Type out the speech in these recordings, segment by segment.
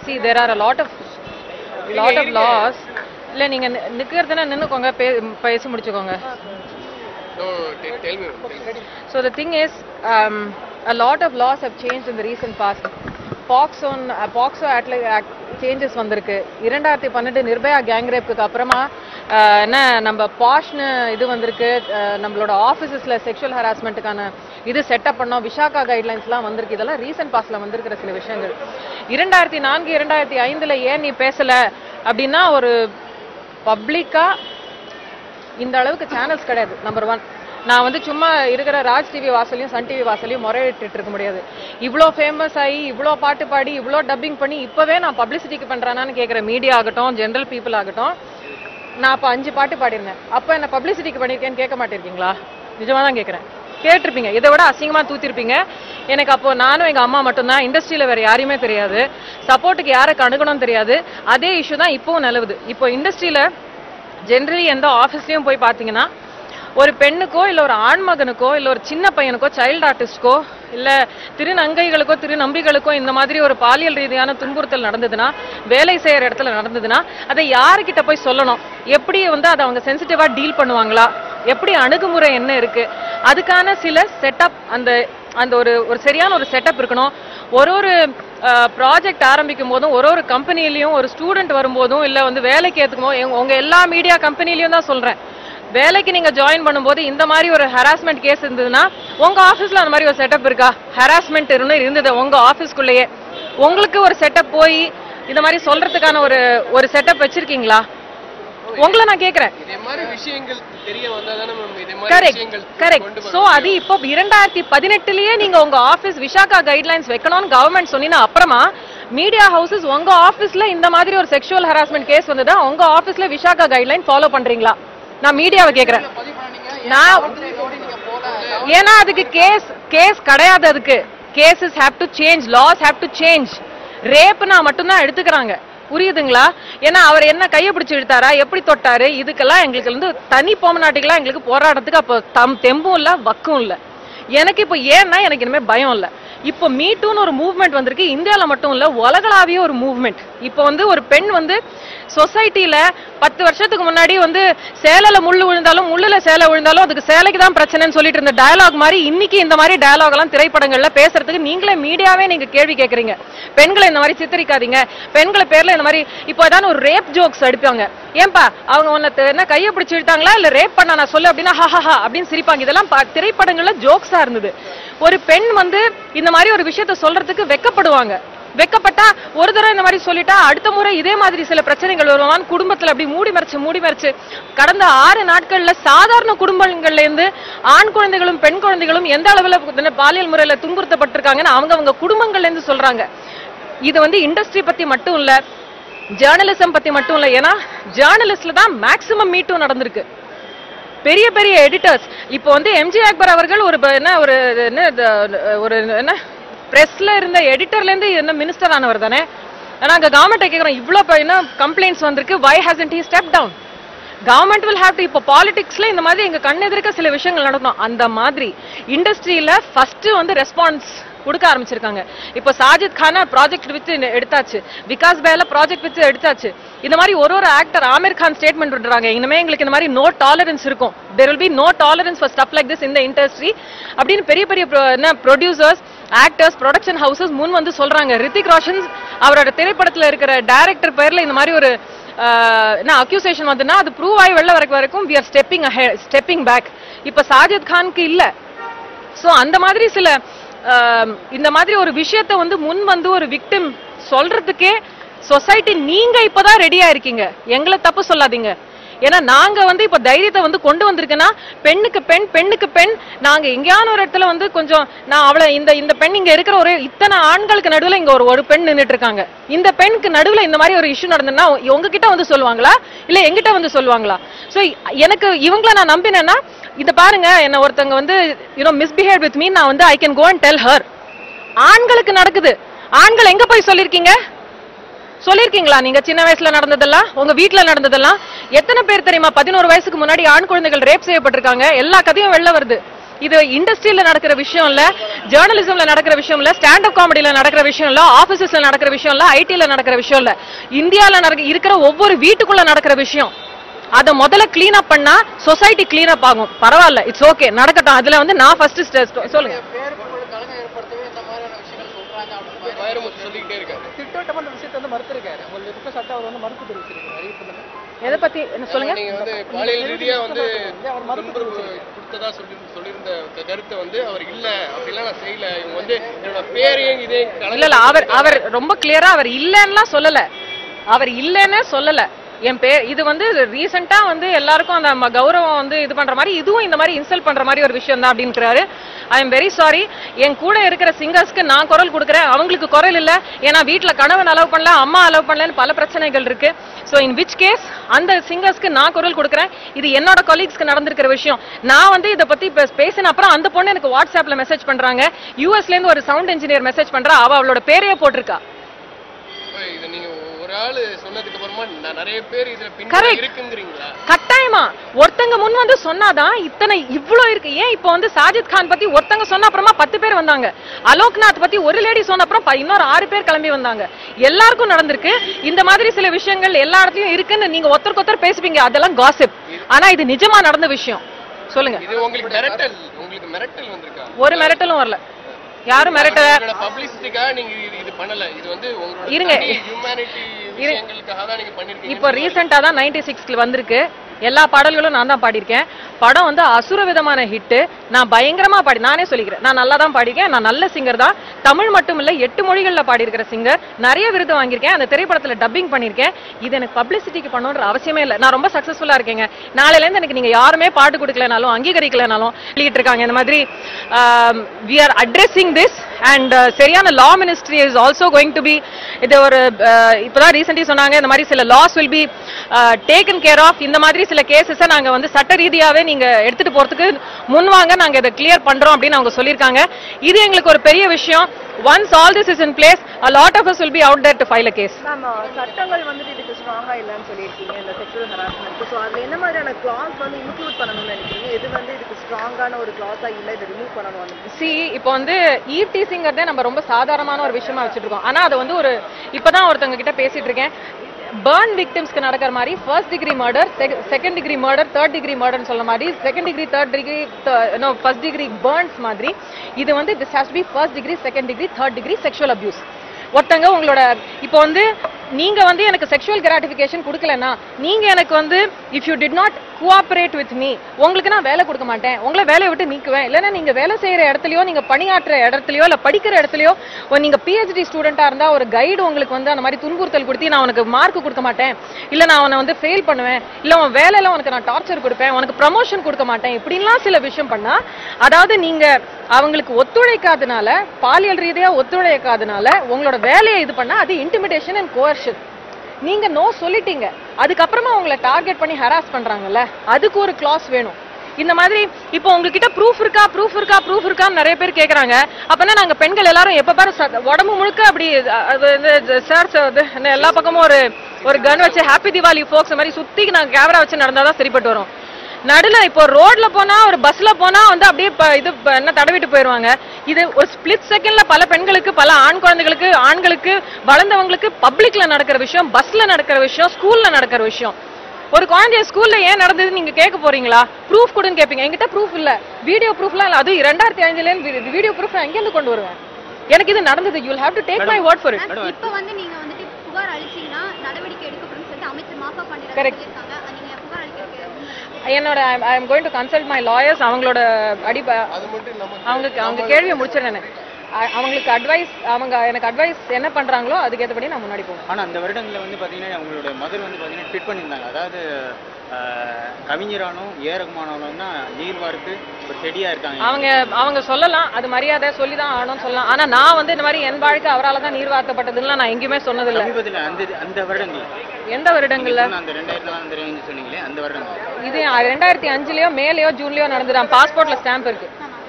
C there are a lot of lot of laws இல்லை நீங்கள் நிற்கிறதுனா நின்றுக்கோங்க பே பேசி முடிச்சுக்கோங்க No, no, tell, tell me. Tell me. So the thing is, um, a lot of laws have changed in the recent past. POXO uh, POXO Act Act changes வந்திருக்கு இரண்டாயிரத்தி பன்னெண்டு Nirbhaya gang ரேப்புக்கு அப்புறமா uh, என்ன நம்ம பாஷ்னு இது வந்திருக்கு uh, நம்மளோட ஆஃபீஸஸில் sexual ஹராஸ்மெண்ட்டுக்கான இது செட்டப் பண்ணோம் விஷாகா கைட்லைன்ஸ்லாம் வந்திருக்கு இதெல்லாம் ரீசன்ட் பாஸ்ட்ல வந்திருக்கிற சில விஷயங்கள் இரண்டாயிரத்தி நான்கு இரண்டாயிரத்தி ஐந்துல ஏன் நீ பேசல அப்படின்னா ஒரு பப்ளிக்கா இந்த அளவுக்கு சேனல்ஸ் கிடையாது நம்பர் ஒன் நான் வந்து சும்மா இருக்கிற ராஜ் டிவி வாசலையும் சன் டிவி வாசலையும் முறையிட்டு இருக்க முடியாது இவ்வளோ ஃபேமஸ் ஆகி இவ்வளோ பாட்டு பாடி இவ்வளோ டப்பிங் பண்ணி இப்போவே நான் பப்ளிசிட்டிக்கு பண்ணுறேனான்னு கேட்குற மீடியா ஆகட்டும் ஜென்ரல் பீப்புள் ஆகட்டும் நான் அப்போ அஞ்சு பாட்டு பாடிருந்தேன் அப்போ என்ன பப்ளிசிட்டிக்கு பண்ணியிருக்கேன்னு கேட்க மாட்டேருக்கீங்களா நிஜமாக தான் கேட்குறேன் கேட்டிருப்பீங்க இதை விட அசிங்கமாக தூத்திருப்பீங்க எனக்கு அப்போ நானும் எங்கள் அம்மா மட்டும்தான் இண்டஸ்ட்ரியில் வேறு யாரையுமே தெரியாது சப்போர்ட்டுக்கு யாருக்கு அணுகணும்னு தெரியாது அதே இஷ்யூ தான் இப்போவும் நிலவுது இப்போ இண்டஸ்ட்ரியில் ஜென்ரலி எந்த ஆஃபீஸ்லயும் போய் பார்த்தீங்கன்னா ஒரு பெண்ணுக்கோ இல்லை ஒரு ஆண்மகனுக்கோ இல்லை ஒரு சின்ன பையனுக்கோ சைல்டு ஆர்டிஸ்ட்கோ இல்லை திருநங்கைகளுக்கோ திருநம்பிகளுக்கோ இந்த மாதிரி ஒரு பாலியல் ரீதியான துன்புறுத்தல் நடந்ததுன்னா வேலை செய்யற இடத்துல நடந்ததுன்னா அதை யாருக்கிட்ட போய் சொல்லணும் எப்படி வந்து அதை அவங்க சென்சிட்டிவா டீல் பண்ணுவாங்களா எப்படி அணுகுமுறை என்ன இருக்கு அதுக்கான சில செட்டப் அந்த அந்த ஒரு ஒரு சரியான ஒரு செட்டப் இருக்கணும் ஒரு ஒரு ப்ராஜெக்ட் ஆரம்பிக்கும் போதும் ஒரு ஒரு கம்பெனிலையும் ஒரு ஸ்டூடெண்ட் வரும்போதும் இல்லை வந்து வேலைக்கு ஏற்றுக்கும் போது எங்க- உங்க எல்லா மீடியா கம்பெனிலையும் தான் சொல்றேன் வேலைக்கு நீங்க ஜாயின் பண்ணும்போது இந்த மாதிரி ஒரு ஹராஸ்மெண்ட் கேஸ் இருந்ததுன்னா உங்க ஆபீஸ்ல அந்த மாதிரி ஒரு செட்டப் இருக்கா ஹராஸ்மெண்ட் இருந்தது உங்க ஆபீஸ்க்குள்ளேயே உங்களுக்கு ஒரு செட்டப் போய் இந்த மாதிரி சொல்றதுக்கான ஒரு ஒரு செட்டப் வச்சிருக்கீங்களா உங்களை நான் கேக்குறேன் இதே மாதிரி விஷயங்கள் தெரிய வந்தாதானே மேம் இதே மாதிரி கரெக்ட் விஷயங்கள் கரெக்ட் கொண்டு சோ அது இப்போ இரண்டாயிரத்தி பதினெட்டுலயே நீங்க உங்க ஆபீஸ் விஷாகா கைட்லைன்ஸ் வைக்கணும்னு கவர்மெண்ட் சொன்னீங்கன்னா அப்புறமா மீடியா ஹவுசஸ் உங்க ஆபீஸ்ல இந்த மாதிரி ஒரு செக்ஷுவல் ஹராஸ்மெண்ட் கேஸ் வந்ததா உங்க ஆபீஸ்ல விஷாகா கைட்லைன் ஃபாலோ பண்றீங்களா நான் மீடியாவை கேக்குறேன் நான் ஏன்னா அதுக்கு கேஸ் கேஸ் கிடையாது அதுக்கு cases have to change laws have to change ரேப்னா மட்டும்தான் எடுத்துக்கிறாங்க புரியுதுங்களா ஏன்னா அவர் என்ன கையை பிடிச்சு இழுத்தாரா எப்படி தொட்டாரு இதுக்கெல்லாம் எங்களுக்கு வந்து தனி பொம்மநாட்டிக்கெல்லாம் எங்களுக்கு போராட்டத்துக்கு அப்போ தம் தெம்பும் இல்ல வக்கும் இல்ல எனக்கு இப்போ ஏன்னா எனக்கு இனிமே பயம் இல்ல இப்போ மீட்டுன்னு ஒரு மூவ்மெண்ட் வந்திருக்கு இந்தியால மட்டும் இல்ல உலகளாவிய ஒரு மூவ்மெண்ட் இப்போ வந்து ஒரு பெண் வந்து சொசைட்டில பத்து வருஷத்துக்கு முன்னாடி வந்து சேலையில முள்ளு விழுந்தாலும் முள்ளுல சேலை விழுந்தாலும் அதுக்கு சேலைக்கு தான் பிரச்சனைன்னு சொல்லிட்டு இருந்த டயலாக் மாதிரி இன்னைக்கு இந்த மாதிரி டயலாக் எல்லாம் திரைப்படங்கள்ல பேசுறதுக்கு நீங்களே மீடியாவே நீங்க கேள்வி கேக்குறீங்க பெண்களை இந்த மாதிரி சித்தரிக்காதீங்க பெண்களை பேர்ல இந்த மாதிரி இப்போ ஏதாவது ஒரு ரேப் ஜோக்ஸ் அடிப்பாங்க ஏன்பா அவங்க உன்னை த- என்ன கையை பிடிச்சு இழுத்தாங்களா இல்ல ரேப் பண்ண நான் சொல்லு அப்படின்னா ஹஹஹா அப்படின்னு சிரிப்பாங்க இதெல்லாம் பா- திரைப்படங்கள்ல ஜோக்ஸா இருந்தது ஒரு பெண் வந்து இந்த மாதிரி ஒரு விஷயத்த சொல்றதுக்கு வெக்கப்படுவாங்க வெக்கப்பட்டா ஒரு தடவை இந்த மாதிரி சொல்லிட்டா அடுத்த முறை இதே மாதிரி சில பிரச்சனைகள் வருவான் குடும்பத்துல அப்படி மூடி மறைச்சு மூடி மறைச்சு கடந்த ஆறு நாட்கள்ல சாதாரண குடும்பங்கள்ல இருந்து ஆண் குழந்தைகளும் பெண் குழந்தைகளும் எந்த அளவுல இந்த பாலியல் முறையில துன்புறுத்தப்பட்டிருக்காங்கன்னு அவங்க அவங்க குடும்பங்கள்ல இருந்து சொல்றாங்க இது வந்து இண்டஸ்ட்ரி பத்தி மட்டும் இல்ல ஜேர்னலிசம் பத்தி மட்டும் இல்ல ஏன்னா ஜேர்னலிஸ்ட்ல தான் மேக்சிமம் மீட்டும் நடந்திருக்கு பெரிய பெரிய எடிட்டர்ஸ் இப்போ வந்து எம்ஜி அக்பர் அவர்கள் ஒரு ப- என்ன ஒரு என்ன இது, ஒரு என்ன பிரஸ்ல இருந்த எடிட்டர்ல இருந்து என்ன மினிஸ்டர் ஆனவர் தானே ஆனா அங்க கவர்மெண்ட் கேக்குறோம் இவ்ளோ ப- என்ன கம்ப்ளைண்ட்ஸ் வந்திருக்கு why hasn't he step down government will have to இப்போ பாலிடிக்ஸ்ல இந்த மாதிரி எங்க கண் எதிர்க்க சில விஷயங்கள் நடக்கும் அந்த மாதிரி இண்டஸ்ட்ரியில ஃபர்ஸ்ட் வந்து ரெஸ்பான்ஸ் கொடுக்க ஆரம்பிச்சிருக்காங்க இப்போ சாஜித் கானா ப்ராஜெக்ட் வித்து எடுத்தாச்சு விகாஸ் பேல ப்ராஜெக்ட் வித்து எடுத்தாச்சு இந்த மாதிரி ஒரு ஒரு ஆக்டர் ஆமீர் கான் ஸ்டேட்மெண்ட் விடுறாங்க இனிமே எங்களுக்கு இந்த மாதிரி நோ டாலரன்ஸ் இருக்கும் there will be no tolerance for stuff like this in the industry அப்படின்னு பெரிய பெரிய pro- என்ன ப்ரொடியூசர்ஸ் ஆக்டர்ஸ் ப்ரொடக்ஷன் ஹவுசஸ் முன் வந்து சொல்றாங்க ரித்திக் ரோஷன் அவரோட திரைப்படத்துல இருக்கிற டைரக்டர் பேர்ல இந்த மாதிரி ஒரு ஆஹ், என்ன அக்யூசேஷன் வந்துன்னா அது ப்ரூவ் ஆகி வெளில வரைக்கும் வரைக்கும் we are stepping stepping back இப்ப சாஜித் கானுக்கு இல்ல சோ அந்த மாதிரி சில ஆம், இந்த மாதிரி ஒரு விஷயத்தை வந்து முன் வந்து ஒரு விக்டிம் சொல்றதுக்கே சொசைட்டி நீங்க இப்பதான் ரெடியா இருக்கீங்க எங்களை தப்பு சொல்லாதீங்க ஏன்னா நாங்க வந்து இப்ப தைரியத்தை வந்து கொண்டு வந்திருக்கேன்னா பெண்ணுக்கு பெண் பெண்ணுக்கு பெண் நாங்க எங்கேயான ஒரு இடத்துல வந்து கொஞ்சம் நான் அவளை இந்த இந்த பெண் இங்க இருக்கிற ஒரு இத்தனை ஆண்களுக்கு நடுவுல இங்க ஒரு ஒரு பெண் நின்னுட்டு இருக்காங்க இந்த பெண்ணுக்கு நடுவுல இந்த மாதிரி ஒரு இஷ்யூ நடந்ததுன்னா உங்ககிட்ட வந்து சொல்லுவாங்களா இல்ல எங்கிட்ட வந்து சொல்லுவாங்களா சோ எனக்கு இவங்கள நான் நம்பினேன்னா இத பாருங்க என்ன ஒருத்தங்க வந்து யூனோ மிஸ்பிஹேவ் வித் மீ நான் வந்து I can go and tell her ஆண்களுக்கு நடக்குது ஆண்கள் எங்க போய் சொல்லிருக்கீங்க சொல்லிருக்கீங்களா நீங்க சின்ன வயசுல நடந்ததெல்லாம் உங்க வீட்ல நடந்ததெல்லாம் எத்தனை பேர் தெரியுமா பதினோரு வயசுக்கு முன்னாடி ஆண் குழந்தைகள் ரேப் செய்யப்பட்டிருக்காங்க எல்லா கதையும் வெளில வருது இது இண்டஸ்ட்ரியில நடக்கிற விஷயம் இல்ல ஜேர்னலிசம்ல நடக்கிற விஷயம் இல்ல ஸ்டாண்ட் அப் காமெடியில நடக்கிற விஷயம் இல்ல ஆபீசஸ்ல நடக்கிற விஷயம் இல்ல ஐடில நடக்கிற விஷயம் இல்ல இந்தியால நடக்க இருக்கிற ஒவ்வொரு வீட்டுக்குள்ள நடக்கிற விஷயம் அத முதல்ல க்ளீன் அப் பண்ணா சொசைட்டி க்ளீன் அப் ஆகும் பரவாயில்ல இட்ஸ் ஓகே நடக்கட்டும் அதுல வந்து நான் ஃபர்ஸ்ட் சொல்லுங்க பேர் புகழ் கலகம் ஏற்படுத்தவே இந்த மாதிரியான விஷயங்கள் சொல்றாங்க அப்படின்னு வைரமுத்து சொல்லிக்கிட்டே இருக்காரு திட்டவட்டமா அந்த விஷயத்தை வந்து மறுத்திருக்காரு உங்களுக்கு இருக்க சட்டம் அவர் வந்து மறுப்பு தெரிவிச்சிருக்காரு அறிவிப்புல எதை பத்தி என்ன சொல்லுங்க நீங்க வந்து பாலியல் ரீதியா வந்து துன்புறுவு கொடுத்ததா சொல்லி சொல்லியிருந்த க- கருத்தை வந்து அவர் இல்ல அப்படிலாம் நான் செய்யல இவங்க வந்து என்னோட பேரையும் இதையும் கலந்து இல்ல இல்ல அவர் அவர் ரொம்ப கிளியரா அவர் இல்லைன்னுலாம் சொல்லல அவர் இல்லைன்னே சொல்லல என் பேர் இது வந்து ரீசெண்டா வந்து எல்லாருக்கும் அந்த ம- கௌரவம் வந்து இது பண்ற மாதிரி இதுவும் இந்த மாதிரி இன்சல்ட் பண்ற மாதிரி ஒரு விஷயம் தான் அப்படின்றாரு ஐ எம் வெரி சாரி என் கூட இருக்கிற சிங்கர்ஸ்க்கு நான் குரல் கொடுக்குறேன் அவங்களுக்கு குரல் இல்ல ஏன்னா வீட்ல கணவன் அலோவ் பண்ணல அம்மா அலோவ் பண்ணலன்னு பல பிரச்சனைகள் இருக்கு ஸோ இன் விச் கேஸ் அந்த சிங்கர்ஸ்க்கு நான் குரல் கொடுக்குறேன் இது என்னோட கொலீக்ஸ்க்கு நடந்திருக்கிற விஷயம் நான் வந்து இதை பத்தி பே- பேசின அப்புறம் அந்த பொண்ணு எனக்கு வாட்ஸ்அப்ல மெசேஜ் பண்றாங்க யூஎஸ்ல இருந்து ஒரு சவுண்ட் இன்ஜினியர் மெசேஜ் பண்றா அவ அவளோட பேரையே போட்டிருக்கா இப்ப இது நீங்க ஒரு ஆளு சொன்னதுக்கு அப்புறமா ந- நிறைய பேர் இதுல பின்னாடி Correct. இருக்குங்கிறீங்களா கட்டாயமா ஒருத்தங்க முன் வந்து சொன்னாதான் இத்தனை இவ்ளோ இருக்கு ஏன் இப்போ வந்து சாஜித் கான் பத்தி ஒருத்தங்க சொன்ன அப்புறமா பத்து பேர் வந்தாங்க அலோக்நாத் பத்தி ஒரு லேடி சொன்ன அப்புறம் ப- இன்னொரு ஆறு பேர் கிளம்பி வந்தாங்க எல்லாருக்கும் நடந்திருக்கு இந்த மாதிரி சில விஷயங்கள் எல்லா இடத்துலயும் இருக்குன்னு நீங்க ஒருத்தருக்கு ஒருத்தர் பேசுவீங்க அதெல்லாம் காசிப் ஆனா இது நிஜமா நடந்த விஷயம் சொல்லுங்க இது உங்களுக்கு மிரட்டல் உங்களுக்கு மிரட்டல் வந்திருக்கா ஒரு மிரட்டலும் வரல யாரும் மிரட்டல உங்களோட பப்ளிசிட்டிக்காக நீங்க இது இது பண்ணல இது வந்து உங்களோட இருங்க. ஹியூமனிட்டி விஷயங்களுக்காக தான் நீங்க பண்ணிருக்கீங்க இப்போ ரீசெண்டா தான் நைன்டி சிக்ஸ்ல வந்திருக்கு எல்லா பாடல்களும் நான் தான் பாடியிருக்கேன் படம் வந்து அசுர விதமான ஹிட் நான் பயங்கரமா பாடி நானே சொல்லிக்கிறேன் நான் நல்லா தான் பாடியிருக்கேன் நான் நல்ல சிங்கர் தான் தமிழ் மட்டும் இல்ல எட்டு மொழிகள்ல பாடியிருக்கிற சிங்கர் நிறைய விருது வாங்கியிருக்கேன் அந்த திரைப்படத்துல டப்பிங் பண்ணியிருக்கேன் இது எனக்கு பப்ளிசிட்டிக்கு பண்ணணுன்ற அவசியமே இல்லை நான் ரொம்ப சக்சஸ்ஃபுல்லா இருக்கேங்க நாளையில இருந்து எனக்கு நீங்க யாருமே பாட்டு கொடுக்கலனாலும் அங்கீகரிக்கலனாலும் வெளியிட்டு இருக்காங்க இந்த மாதிரி we are addressing this and சரியான law ministry is also going to be இது ஒரு அஹ், இப்பதான் ரீசெண்டலி சொன்னாங்க இந்த மாதிரி சில laws will be taken care of இந்த மாதிரி சில கேசஸை நாங்க வந்து சட்ட ரீதியாவே நீங்க எடுத்துட்டு போறதுக்கு முன்வாங்க நாங்க இதை கிளியர் பண்றோம் அப்படின்னு அவங்க சொல்லியிருக்காங்க இது எங்களுக்கு ஒரு பெரிய விஷயம் once all this is in place a lot of us will be out there to file a case ma'am சட்டங்கள் வந்துட்டு இதுக்கு ஸ்ட்ராங்கா இல்லைன்னு சொல்லியிருக்கீங்க இந்த செக்ஷுவல் ஹராஸ்மெண்ட் ஸோ அதுல என்ன மாதிரியான கிளாஸ் வந்து இன்க்ளூட் பண்ணணும்னு நினைக்கிறீங்க எது வந்து இதுக்கு ஸ்ட்ராங்கான ஒரு கிளாஸா இல்ல இதை ரிமூவ் பண்ணணும் சி இப்போ வந்து ஈவ் டீசிங்கிறதே நம்ம ரொம்ப சாதாரணமான ஒரு விஷயமா வச்சுட்டு இருக்கோம் ஆனா அது வந்து ஒரு இப்பதான் ஒருத்தவங்க கிட்ட பேசிட்டு இருக்கேன் பேர்ன் விக்டிம்ஸ்க்கு நடக்கிற மாதிரி first degree murder second degree murder third degree மர்டர்னு சொல்ல மாதிரி second degree third degree no first degree burns மாதிரி இது வந்து this has be first degree second degree third degree sexual abuse ஒருத்தங்க உங்களோட இப்போ வந்து நீங்க வந்து எனக்கு செக்ஷுவல் கிராட்டிஃபிகேஷன் கொடுக்கலனா நீங்க எனக்கு வந்து if you did not cooperate with me உங்களுக்கு நான் வேலை கொடுக்க மாட்டேன் உங்களை வேலையை விட்டு நீக்குவேன் இல்லைன்னா நீங்க வேலை செய்யற இடத்துலயோ நீங்க பணியாற்றுற இடத்துலயோ இல்ல படிக்கிற இடத்துலயோ ஒரு நீங்க பிஹெச்டி ஸ்டூடெண்டா இருந்தா ஒரு கைடு உங்களுக்கு வந்து அந்த மாதிரி துன்புறுத்தல் கொடுத்து நான் உனக்கு மார்க் கொடுக்க மாட்டேன் இல்ல நான் அவனை வந்து ஃபெயில் பண்ணுவேன் இல்ல உன் வேலையில உனக்கு நான் டார்ச்சர் கொடுப்பேன் உனக்கு ப்ரமோஷன் கொடுக்க மாட்டேன் இப்படின்லாம் சில விஷயம் பண்ணா அதாவது நீங்க அவங்களுக்கு ஒத்துழைக்காதனால பாலியல் ரீதியா ஒத்துழைக்காதனால உங்களோட வேலையை இது பண்ணா அது இன்டிமிடேஷன் அண்ட் கோர்ஷன் நீங்க நோ சொல்லிட்டீங்க அதுக்கப்புறமா உங்களை டார்கெட் பண்ணி ஹராஸ் பண்றாங்கல்ல அதுக்கு ஒரு கிளாஸ் வேணும் இந்த மாதிரி இப்போ உங்ககிட்ட ப்ரூஃப் இருக்கா ப்ரூஃப் இருக்கா ப்ரூஃப் இருக்கான்னு நிறைய பேர் கேக்குறாங்க அப்பனா நாங்க பெண்கள் எல்லாரும் எப்ப பாரு ச- உடம்பு முழுக்க அப்படி அ- அது வந்து சார் எல்லா பக்கமும் ஒரு ஒரு கன் வச்சு ஹாப்பி திவாலி ஃபோக்ஸ் மாதிரி சுத்தி நாங்க கேமரா வச்சு நடந்தாதான் சரிப்பட்டு வரும் நடுல இப்போ ரோட்ல போனா ஒரு பஸ்ல போனா வந்து அப்படியே ப- இது ப- என்ன தடவிட்டு போயிருவாங்க இது ஒரு ஸ்பிளிட் செகண்ட்ல பல பெண்களுக்கு பல ஆண் குழந்தைகளுக்கு ஆண்களுக்கு வளர்ந்தவங்களுக்கு பப்ளிக்ல நடக்கிற விஷயம் பஸ்ல நடக்கிற விஷயம் ஸ்கூல்ல நடக்கிற விஷயம் ஒரு குழந்தைய ஸ்கூல்ல ஏன் நடந்தது நீங்க கேட்க போறீங்களா ப்ரூஃப் கொடுன்னு கேட்பீங்க என்கிட்ட ப்ரூஃப் இல்ல வீடியோ ப்ரூஃப்லாம் இல்ல அது ரெண்டாயிரத்தி அஞ்சுல வீடியோ ப்ரூஃப் நான் எங்கேருந்து கொண்டு வருவேன் எனக்கு இது நடந்தது you have to take my word for it ma'am, இப்ப வந்து நீங்க வந்துட்டு புகார் அளிச்சீங்கன்னா நடவடிக்கை எடுக்கப்படும் சொல்லிட்டு அமைச்சர் மாஃபா பாண்டியராஜன் Correct. சொல்லியிருக்காங்க அது நீங்க புகார் அளிக்கிறதுக்கு என்னோட I am going to consult my lawyers அவங்களோட அடிப்ப அது மட்டும் இல்லாம அவங்களுக்கு அவங்க கேள்வியை முடிச்சிடுறேன் அ- அவங்களுக்கு அட்வைஸ் அவங்க எனக்கு அட்வைஸ் என்ன பண்றாங்களோ அதுக்கேற்றபடி நான் முன்னாடி போவேன் ஆனா அந்த வருடங்களில் வந்து பாத்தீங்கன்னா அவங்களோட மதர் வந்து பாத்தீங்கன்னா ட்வீட் பண்ணியிருந்தாங்க அதாவது ஆஹ், கவிஞரானும் ஏ ரகுமானாலும் தான் நீர் வார்த்து ஒரு செடியா இருக்காங்க அவங்க அவங்க சொல்லலாம் அது மரியாதை சொல்லி தான் ஆகணும்னு சொல்லலாம் ஆனா நான் வந்து இந்த மாதிரி என் வாழ்க்கை அவரால தான் நீர் வார்த்தப்பட்டதுன்னு நான் எங்கேயுமே சொன்னதில்லை சமீபத்தில் அந்த அந்த வருடங்கள் எந்த வருடங்கள்ல அந்த ரெண்டாயிரத்தி நாலாம் தெரியும் சொன்னீங்களே அந்த வருடங்கள் இது ரெண்டாயிரத்தி அஞ்சுலயோ மேலயோ ஜூன்லயோ நடந்துதான் பாஸ்போர்ட்ல ஸ்டாம்ப் இருக்கு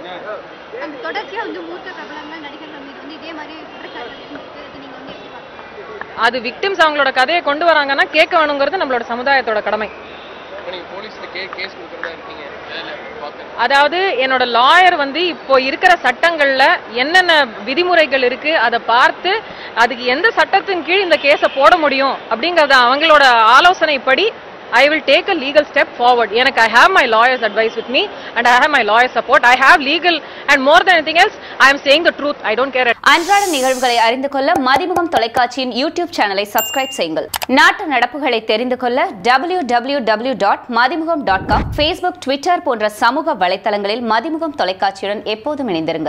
அந்த தொடர்ச்சியா வந்து மூத்த பிரபலங்கள் நடிகர்கள் மீது வந்து இதே மாதிரி குற்றச்சாட்டு இருந்திருக்கு அது நீங்க வந்து எப்படி பாக்குறீங்க அது விக்டிம்ஸ் அவங்களோட கதையை கொண்டு வராங்கன்னா கேட்க வேணுங்கிறது நம்மளோட சமுதாயத்தோட கடமை இப்போ நீங்க போலீஸ்ல கே கேஸ் கொடுக்குறதா இருக்கீங்க வேலை பார்க்குறேன் அதாவது என்னோட லாயர் வந்து இப்போ இருக்கிற சட்டங்கள்ல என்னென்ன விதிமுறைகள் இருக்கு அதை பார்த்து அதுக்கு எந்த சட்டத்தின் கீழ் இந்த கேஸை போட முடியும் அப்படிங்கறத அவங்களோட ஆலோசனைப்படி I will take a legal step forward எனக்கு I have my lawyers advice with me and I have my lawyer support I have legal and more then anything else I am saying the truth I don't care அன்றாட நிகழ்வுகளை அறிந்து கொள்ள மதிமுகம் தொலைக்காட்சியின் YouTube சேனலை subscribe செய்யுங்கள் நாட்டு நடப்புகளை தெரிந்து கொள்ள W W W dot Mathimugam dot com Facebook Twitter போன்ற சமூக வலைத்தளங்களில் மதிமுகம் தொலைக்காட்சியுடன் எப்போதும் இணைந்திருங்கள்